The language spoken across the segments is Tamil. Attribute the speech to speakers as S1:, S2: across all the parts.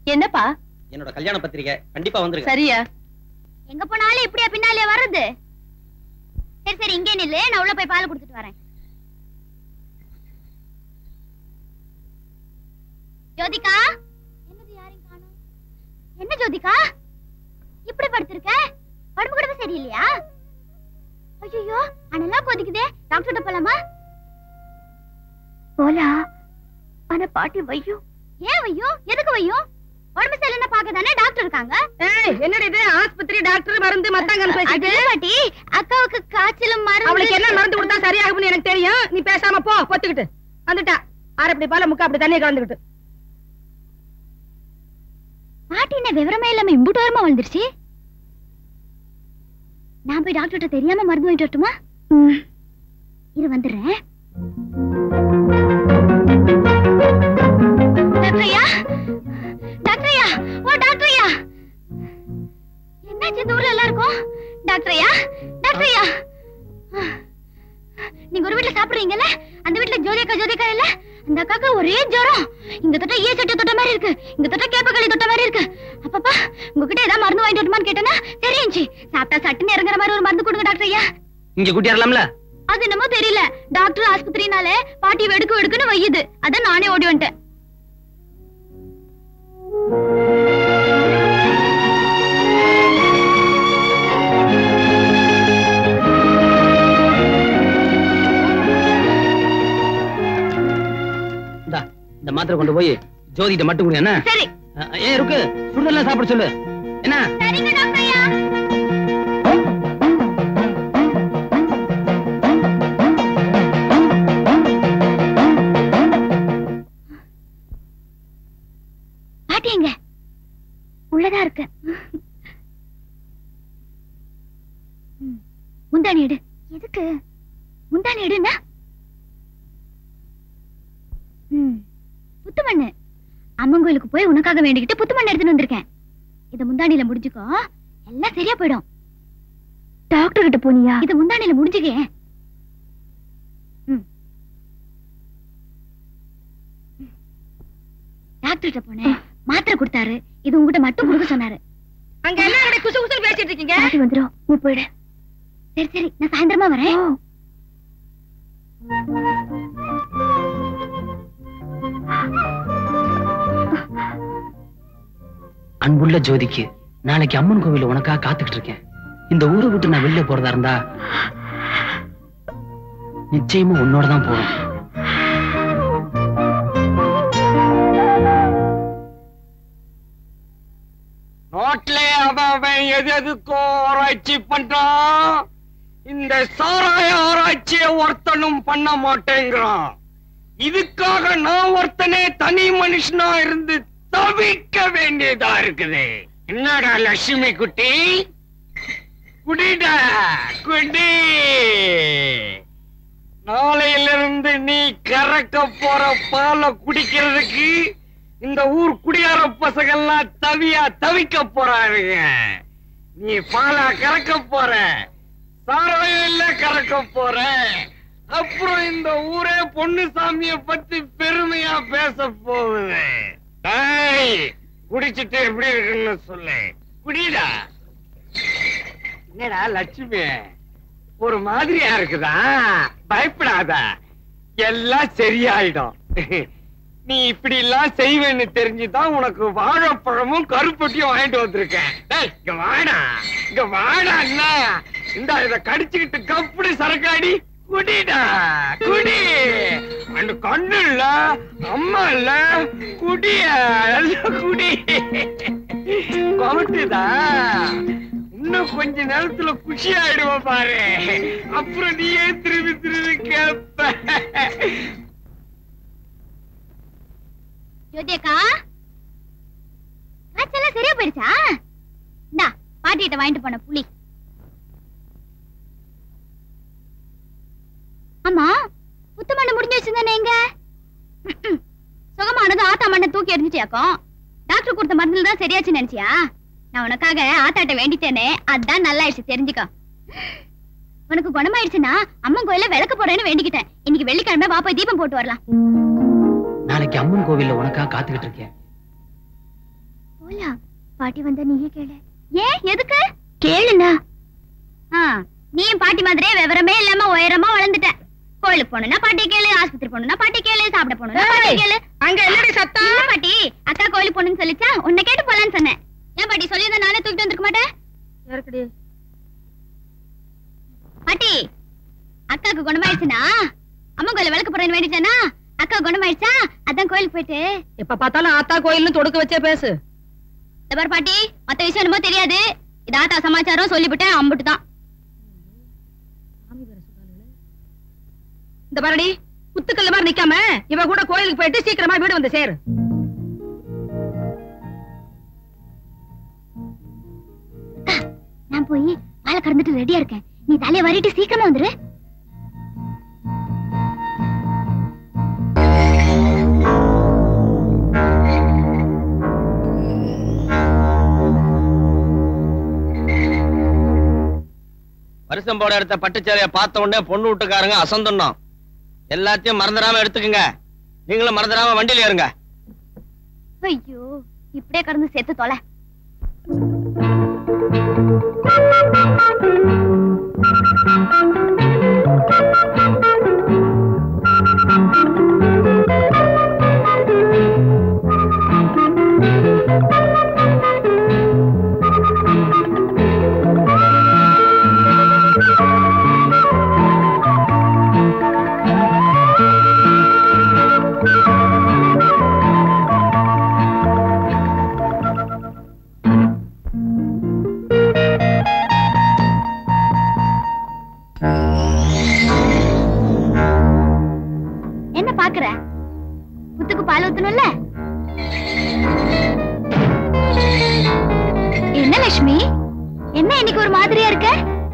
S1: என்னப்பா
S2: என்னோட கல்யாண பத்திரிக்கை கண்டிப்பா வந்துருங்க
S1: சரியா
S3: எங்க போனாலும் இப்படியா பின்னாலே வர்றது சரி சரி இங்கே நில்லு நான் உள்ள போய் பால் கொடுத்துட்டு வரேன் ஜோதிகா என்னது யாரையும் காணோம் என்ன ஜோதிகா இப்படி படுத்திருக்க உடம்பு கூட சரியில்லையா ஐயோ அனலா கொதிக்குதே டாக்டர்கிட்ட போலாமா
S1: போலாம் ஆனா பாட்டி வையும்
S3: ஏன் வையும் எதுக்கு வையும் உடம்பு சரியில்லைன்னு பார்க்க தானே டாக்டர் இருக்காங்க
S1: ஏய் என்னடி இது ஆஸ்பத்திரி டாக்டர் மருந்து மத்தாங்கன்னு
S3: அது
S1: பேசிட்டு
S3: பாட்டி அக்காவுக்கு காய்ச்சலும் மருந்து
S1: அவளுக்கு என்ன மருந்து கொடுத்தா சரியாகும்னு எனக்கு தெரியும் நீ பேசாம போ பொத்துக்கிட்டு வந்துட்டா அரை அப்படி பால முக்கா அப்படி தண்ணியை கலந்துக்கிட்டு
S3: பாட்டி என்ன விவரமே இல்லாம இம்புட்டு வரமா வந்துருச்சு நான் போய் டாக்டர்கிட்ட தெரியாம மருந்து வாங்கிட்டு வரட்டுமா இரு வந்துடுறேன் டாக்டர் ஐயா டாக்டர் ஐயா ஓ டாக்டர் ஐயா என்னாச்சு இந்த ஊர்ல எல்லாருக்கும் டாக்டர் ஐயா டாக்டர் ஐயா நீங்க ஒரு வீட்ல சாப்பிடுறீங்கல்ல அந்த வீட்ல ஜோதியக்கா ஜோதியக்கா இல்ல அந்த அக்காக்கு ஒரே ஜுரம் இங்க தொட்ட ஈ சட்டை தொட்ட மாதிரி இருக்கு இங்க தொட்ட கேப்பக்களி தொட்ட மாதிரி இருக்கு அப்பப்பா உங்ககிட்ட ஏதாவது மருந்து வாங்கிட்டு வரட்டுமான்னு கேட்டேன்னா தெரியுச்சு சாப்பிட்டா சட்டுன்னு இறங்குற மாதிரி ஒரு மருந்து கொடுங்க டாக்டர் ஐயா
S2: இங்க கூட்டியாரலாம்ல
S3: அது என்னமோ தெரியல டாக்டர் ஆஸ்பத்திரினாலே பாட்டி வெடுக்கு வெடுக்குன்னு வையுது அதான் நானே ஓடி வந்துட்டேன்
S2: இந்தா இந்த மாத்திரை கொண்டு போய் ஜோதிகிட்ட மட்டும் குடி என்ன
S3: சரி
S2: அஹ், ஏய் இருக்கு சுடுதெல்லாம் சாப்பிட சொல்லு என்ன
S3: சரிங்க டாக்டர் ஐயா பாட்டி எங்க உள்ளதா இருக்கு ம், முந்தானி எடு எதுக்கு முந்தானி எடுன்னா ம், புத்து மண்ணு அம்மன் கோயிலுக்கு போய் உனக்காக வேண்டிக்கிட்டு புத்து மண்ணு எடுத்துட்டு வந்திருக்கேன் இத முந்தானில முடிஞ்சுக்கோ எல்லாம் சரியா போயிடும் டாக்டர் கிட்ட போனியா இத முந்தானில முடிஞ்சுக்க டாக்டர் கிட்ட போனேன் மாத்திரை கொடுத்தாரு இது உங்ககிட்ட மட்டும் கொடுக்க சொன்னாரு
S1: அங்க என்ன இப்படி குசு குசு பேசிட்டு இருக்கீங்க
S3: பாட்டி வந்துரும் நீ போயிடு சரி சரி நான் சாயந்தரமா வரேன்
S2: அன்புள்ள ஜோதிக்கு நாளைக்கு அம்மன் கோவில்ல உனக்காக காத்துக்கிட்டு இருக்கேன் இந்த ஊரை விட்டு நான் வெளில போறதா இருந்தா நிச்சயமா உன்னோட தான் போறேன்
S4: நாட்டிலே அவன் அவன் எது எதுக்கோ ஆராய்ச்சி பண்றான் இந்த சாராய ஆராய்ச்சியை ஒருத்தனும் பண்ண மாட்டேங்கிறான் இதுக்காக நான் ஒருத்தனே தனி மனுஷனா இருந்து தவிக்க வேண்டியதா இருக்குது என்னடா லட்சுமி குட்டி குடிடா குடி நாளையிலிருந்து நீ கறக்க போற பாலை குடிக்கிறதுக்கு இந்த ஊர் குடியார பசங்கள்லாம் தவியா தவிக்க போறாருங்க நீ பாலா கறக்க போற சாராயில கறக்க போற அப்புறம் இந்த ஊரே பொன்னுசாமிய பத்தி பெருமையா பேச போகுது டேய், குடிச்சிட்டு எப்படி இருக்குன்னு சொல்லு குடிடா என்னடா லட்சுமி ஒரு மாதிரியா இருக்குதா பயப்படாத எல்லாம் சரியாயிடும் நீ இப்படி எல்லாம் செய்வேன்னு தெரிஞ்சுதான் உனக்கு வாழைப்பழமும் கருப்பட்டியும் வாங்கிட்டு வந்திருக்கேன் டேய், இங்க வாடா இங்க வாடா அண்ணா இந்த இத கடிச்சுக்கிட்டு கப்புடி சரக்காடி குடிடா குடி அந்த கண்ணு இல்ல அம்மா இல்ல குடிய எல்லாம் குடி கொமட்டுதா இன்னும் கொஞ்ச நேரத்துல குஷி ஆயிடுவ பாரு அப்புறம் நீயே திரும்பி திரும்பி கேப்ப
S3: ஜோதியக்கா காய்ச்சலாம் சரியா போயிடுச்சா இந்தா பாட்டிகிட்ட வாங்கிட்டு போன புளி ஆமா புத்து மண்ணு முடிஞ்சு வச்சிருந்தானே எங்க ம்ம். சுகமானது ஆத்தா மண்ணை தூக்கி எறிஞ்சிட்டியாக்கும் டாக்டர் கொடுத்த மருந்துல தான் சரியாச்சுன்னு நினைச்சியா நான் உனக்காக ஆத்தாட்ட வேண்டிட்டேனே அதான் நல்லா ஆயிடுச்சு தெரிஞ்சுக்கோ உனக்கு குணமாயிடுச்சுன்னா அம்மன் கோயில விளக்கு போறேன்னு வேண்டிக்கிட்டேன் இன்னைக்கு வெள்ளிக்கிழமை வா போய் தீபம் போட்டு வரலாம்
S2: நாளைக்கு அம்மன் கோவில்ல உனக்காக காத்துக்கிட்டு இருக்கேன்
S3: போலாம் பாட்டி வந்தா நீயே கேளு ஏன் எதுக்கு கேளுண்ணா ஆ நீயும் பாட்டி மாதிரியே விவரமே இல்லாம உயரமா வளர்ந்துட்ட கோயிலுக்கு போகணும்னா பாட்டி கேளு ஆஸ்பத்திரி போகணும்னா பாட்டி கேளு சாப்பிட போகணும்னா பாட்டி
S1: ஏய்,
S3: கேளு
S1: அங்க என்னடி சத்தம்
S3: இல்ல பாட்டி அக்கா கோயிலுக்கு போகணும்னு சொல்லிச்சா உன்னை கேட்டு போலான்னு சொன்னேன் ஏன் பாட்டி சொல்லியிருந்தா நானே தூக்கிட்டு வந்திருக்க மாட்டேன்
S1: இருக்குடி
S3: பாட்டி அக்காக்கு குணமாயிடுச்சுனா அம்மா கோயில விளக்கு போறேன்னு வேண்டிட்டானா அக்கா குணமாயிடுச்சா அதான் கோயிலுக்கு போயிட்டு
S1: எப்ப பார்த்தாலும் ஆத்தா கோயில்னு தொடுக்க வச்சே பேசு
S3: இந்த பாரு பாட்டி மத்த விஷயம் என்னமோ தெரியாது இது ஆத்தா சமாச்சாரம் சொல்லிவிட்டேன் அம்புட்டு தான்
S1: இந்த பாரடி குத்துக்கல்ல மாதிரி நிக்காம இவ கூட கோயிலுக்கு போயிட்டு சீக்கிரமா வீடு வந்து சேரு
S3: நான் போய் பாலை கறந்துட்டு ரெடியா இருக்கேன் நீ தலைய வரிட்டு சீக்கிரமா வந்துரு
S5: வருஷம் போட எடுத்த பட்டுச்சேலைய பார்த்த உடனே பொண்ணு வீட்டுக்காரங்க அசந்தணும் எல்லாத்தையும் மறந்துடாம எடுத்துக்கங்க நீங்களும் மறந்துடாம வண்டியில ஏறுங்க
S3: ஐயோ இப்படியே கடந்து செத்து தொலை என்ன பாக்குற புத்துக்கு பால் ஊத்தணும்ல என்ன லட்சுமி என்ன இன்னைக்கு ஒரு மாதிரியா இருக்க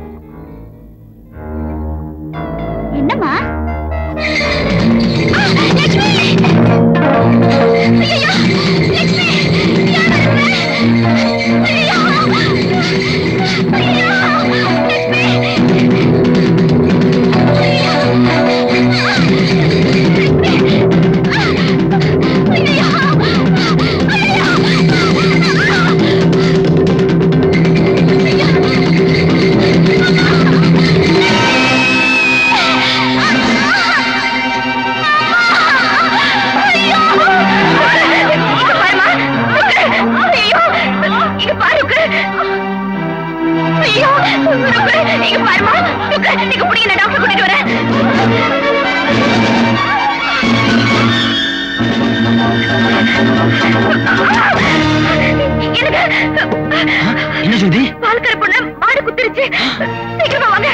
S3: என்னம்மா ஆ, லட்சுமி! ஐயையோ! லட்சுமி! யார் அது? ஐயையோ! ஐயையோ! லட்சுமி! ஐயோ இங்க பாருமா நீங்க புடிங்க நான் டாக்டர் கூட்டிட்டு வரேன்
S2: என்ன ஜோதி
S3: பால்கரை பொண்ணு மாடு குத்திருச்சு சீக்கிரமா வாங்க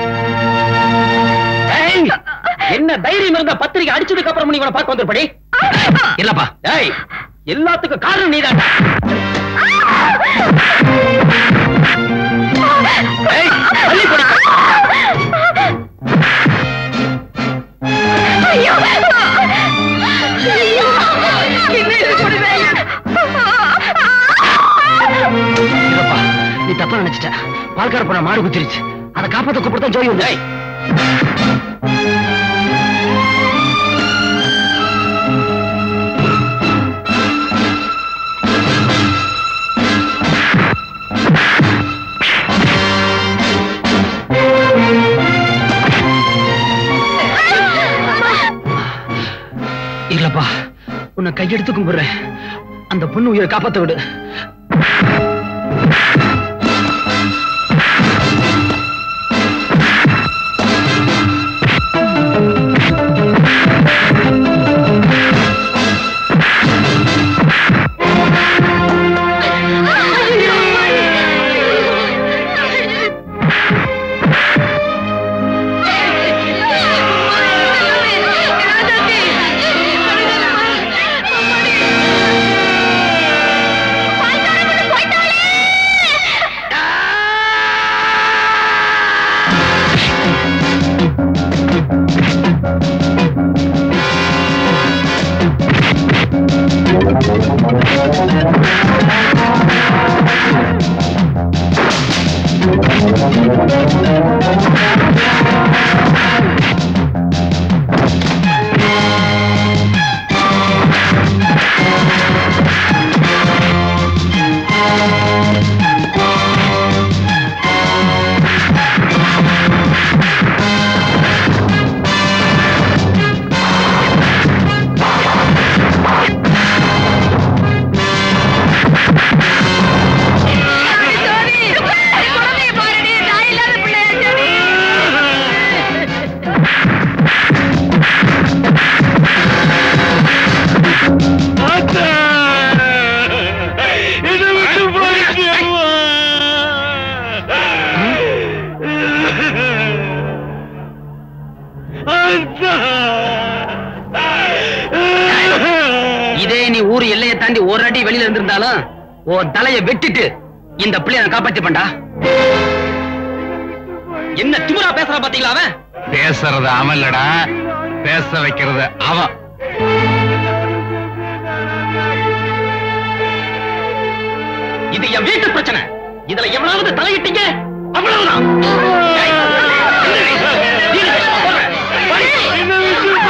S5: ஏய், என்ன தைரியம் இருந்தா பத்திரிக்கை அடிச்சதுக்கு அப்புறம் நீ இவனை பார்க்க வந்திருப்படி
S2: இல்லப்பா
S5: ஏய் எல்லாத்துக்கும் காரணம் நீதான் ஏய், தள்ளி போடி.
S3: ஐயோ ஐயோ என்ன இது கொடுமையா
S2: இல்லப்பா நீ தப்பா நினைச்சிட்ட பால்கார போன மாடு குத்திருச்சு அதை காப்பாத்த கூப்பிட்டு ஜோதி வந்து
S5: ஏய்,
S2: இல்லப்பா உன்னை கையெடுத்து கும்பிடுறேன் அந்த பொண்ணு உயிரை காப்பாத்த விடு
S3: ஐயோ
S2: நீ ஊர் எல்லையை தாண்டி ஒரு அடி வெளியில இருந்திருந்தாலும் உன் தலைய வெட்டிட்டு இந்த பிள்ளைய நான் காப்பாத்திப்பேன்டா என்ன திமிரா பேசுறா பாத்தீங்களா அவன்
S6: பேசுறது அவன் இல்லடா பேச வைக்கிறது அவன்
S2: இது என் வீட்டு பிரச்சனை இதுல எவ்வளவு தலையிட்டீங்க அவ்வளவுதான் ஏய், நீ பேசுமா, போடுறேன். போடி.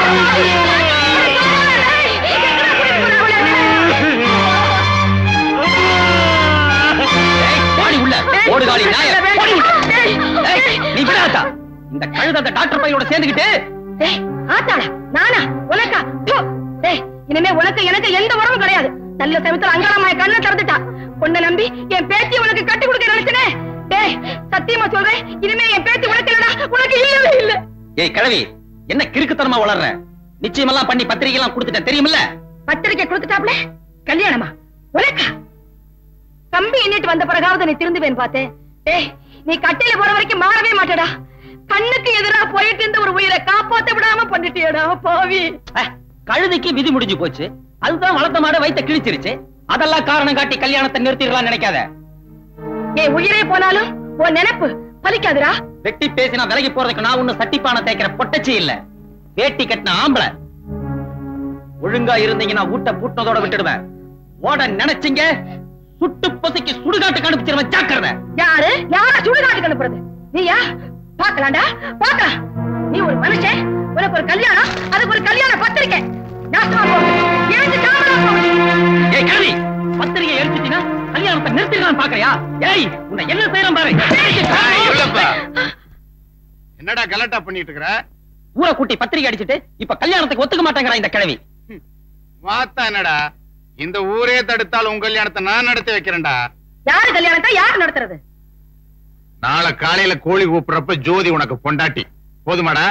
S2: ஏய், வாடி உள்ள ஓடுகாலி நாய ஓடி உள்ள ஏய், நீ விடாதா இந்த கழுத அந்த டாக்டர் பையனோட சேர்ந்துக்கிட்டு
S1: டேய், ஆத்தாளா நானா உனக்கா ப்பு. டேய், இனிமே உனக்கு எனக்கு எந்த உறவும் கிடையாது நல்ல சமயத்துல அங்காளம்மாய கண்ணை திறந்துட்டா பொண்ணை நம்பி என் பேத்தி உனக்கு கட்டி கொடுக்க நினைச்சனே டேய் சத்தியமா சொல்றேன் இனிமே என் பேத்தி உனக்கு இல்லடா உனக்கு இல்லவே இல்ல
S2: ஏய் கிழவி என்ன கிறுக்குத்தனமா வளர்ற நிச்சயமெல்லாம் பண்ணி பத்திரிகை எல்லாம் கொடுத்துட்டேன் தெரியுமில்ல
S1: பத்திரிக்கை கொடுத்துட்டாப்ல கல்யாணமா உனக்கா கம்பி எண்ணிட்டு வந்த பிறகாவது நீ திருந்துவேன் பார்த்தேன் டேய் நீ கட்டையில போற வரைக்கும் மாறவே மாட்டடா கண்ணுக்கு எதிரா போயிட்டு இருந்த ஒரு உயிரை காப்பாத்த விடாம பண்ணிட்டியடா பாவி
S2: அஹ், கழுதைக்கு விதி முடிஞ்சு போச்சு அதுதான் வளர்த்த மாட வைத்த கிழிச்சிருச்சு அதெல்லாம் காரணம் காட்டி கல்யாணத்தை நிறுத்திடலாம் நினைக்காத
S1: என் உயிரே போனாலும் உன் நினைப்பு பலிக்காதுடா
S2: வெட்டி பேசினா விலகி போறதுக்கு நான் ஒண்ணு சட்டிப்பான தேய்க்கிற பொட்டச்சி இல்ல வேட்டி கட்டின ஆம்பளை ஒழுங்கா இருந்தீங்கன்னா ஊட்ட பூட்டதோட விட்டுடுவேன் ஓட நினைச்சீங்க சுட்டு பொசுக்கி சுடுகாட்டுக்கு அனுப்பிச்சிருவேன் ஜாக்கிரதை
S1: யாரு யார சுடுகாட்டுக்கு அனுப்புறது நீயா பாக்கலாம்டா பாக்கலாம் நீ ஒரு மனுஷன் உனக்கு ஒரு கல்யாணம் அதுக்கு ஒரு கல்யாண பத்திரிக்கை நாசமா போ எழுந்து சாமலா போ
S2: ஏய் கல்வி பத்திரிகை எழுத்துட்டீங்கன்னா கல்யாணத்தை நிறுத்திடலாம் பாக்கறியா ஏய் உன்னை என்ன செய்யலாம் பாரு
S6: ஏய், இல்லப்பா. என்னடா கலாட்டா பண்ணிட்டு இருக்கிற
S2: ஊரை கூட்டி பத்திரிகை அடிச்சிட்டு இப்ப கல்யாணத்துக்கு ஒத்துக்க மாட்டேங்கிறா இந்த கிழவி
S6: வாத்தா என்னடா இந்த ஊரே தடுத்தால் உன் கல்யாணத்தை நான் நடத்தி வைக்கிறேன்டா
S1: யாரு கல்யாணத்தை யாரு நடத்துறது
S6: நாளை காலையில கோழி கூப்பிடுறப்ப ஜோதி உனக்கு பொண்டாட்டி போதுமாடா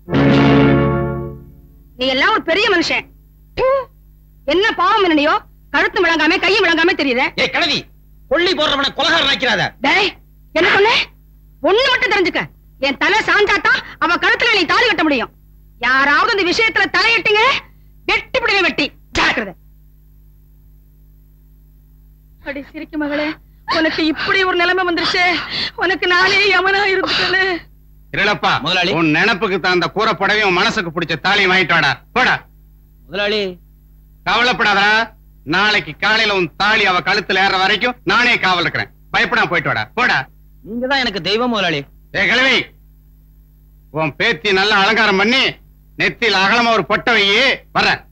S1: நீ எல்லாம் ஒரு பெரிய மனுஷன் ஹு, என்ன பாவம் என்னையோ கழுத்து விளங்காம கையும் விளங்காம தெரியுதே
S2: ஏய் கிழவி கொள்ளி போடுறவனை கொலகாரன் ஆக்கிறாத
S1: டேய் என்ன சொன்ன ஒண்ணு மட்டும் தெரிஞ்சுக்க என் தலை சாஞ்சாதான் அவன் கழுத்துல நீ தாலி கட்ட முடியும் யாராவது இந்த விஷயத்துல தலையிட்டீங்க வெட்டி பிடிவே வெட்டி ஜாக்கிரதை அடி சிரிக்கு மகளே உனக்கு இப்படி ஒரு நிலைமை வந்துருச்சு உனக்கு நானே யமனா இருந்துட்டேனே
S6: இருளப்பா
S2: முதலாளி.
S6: உன் நினைப்புக்கு தகுந்த கூறப்படவே உன் மனசுக்கு பிடிச்ச தாலியை வாங்கிட்டு வாடா போடா
S2: முதலாளி
S6: கவலைப்படாதடா நாளைக்கு காலையில உன் தாலி அவ கழுத்துல ஏற வரைக்கும் நானே காவல் இருக்கிறேன் பயப்படாம போயிட்டு வாடா போடா
S2: நீங்க தான் எனக்கு தெய்வம் முதலாளி
S6: ஏ கிழவி உன் பேத்தி நல்லா அலங்காரம் பண்ணி நெத்தியில் அகலமா ஒரு பொட்டை வையி வர்றேன்